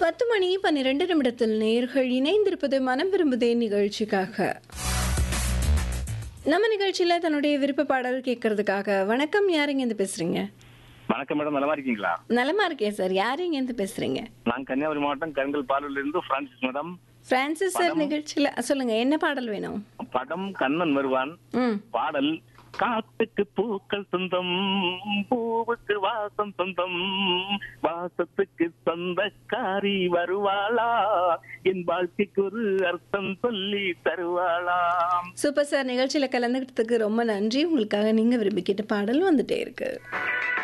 பத்து மணி பன்னிரெண்டு நிமிடத்தில் நேர்கள் இணைந்திருப்பது மனம் விரும்புதே நிகழ்ச்சிக்காக நம்ம நிகழ்ச்சியில தன்னுடைய விருப்ப பாடல் கேட்கறதுக்காக வணக்கம் யாருங்க இருந்து பேசுறீங்க வணக்கம் மேடம் நலமா இருக்கீங்களா நலமா இருக்கேன் சார் யாருங்க இருந்து பேசுறீங்க நான் கன்னியாகுமரி மாவட்டம் கருங்கல் பாலூர்ல இருந்து பிரான்சிஸ் மேடம் பிரான்சிஸ் சார் நிகழ்ச்சியில சொல்லுங்க என்ன பாடல் வேணும் படம் கண்ணன் வருவான் ம் பாடல் காத்துக்கு பூக்கள் சொந்தம் பூவுக்கு வாசம் சொந்தம் வாசத்துக்கு சொந்தக்காரி வருவாளா என் வாழ்க்கைக்கு ஒரு அர்த்தம் சொல்லி தருவாளாம் சூப்பர் சார் நிகழ்ச்சியில கலந்துக்கிட்டதுக்கு ரொம்ப நன்றி உங்களுக்காக நீங்க விரும்பி கேட்ட பாடல் வந்துட்டே இருக்கு